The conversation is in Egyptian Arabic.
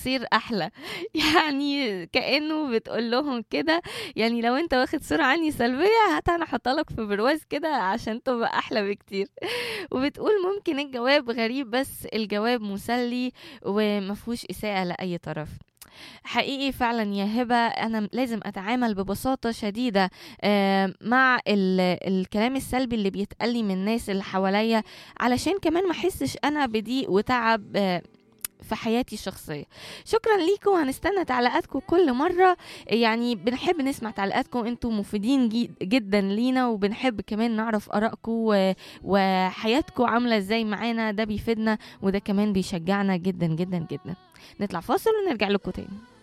مصير احلى يعني كانه بتقول لهم كده يعني لو انت واخد صوره عني سلبيه هات انا احطها لك في برواز كده عشان تبقى احلى بكتير وبتقول ممكن الجواب غريب بس الجواب مسلي ومفهوش اساءه لاي طرف حقيقي فعلا يا هبة أنا لازم أتعامل ببساطة شديدة آه، مع ال- الكلام السلبي اللي بيتقال لي من الناس اللي حواليا علشان كمان ما أحسش أنا بضيق وتعب آه، في حياتي الشخصية شكرا ليكم هنستنى تعليقاتكم كل مرة يعني بنحب نسمع تعليقاتكم انتوا مفيدين جي- جدا لينا وبنحب كمان نعرف آرائكم و- وحياتكم عاملة ازاي معانا ده بيفيدنا وده كمان بيشجعنا جدا جدا جدا نطلع فاصل ونرجع لكم تاني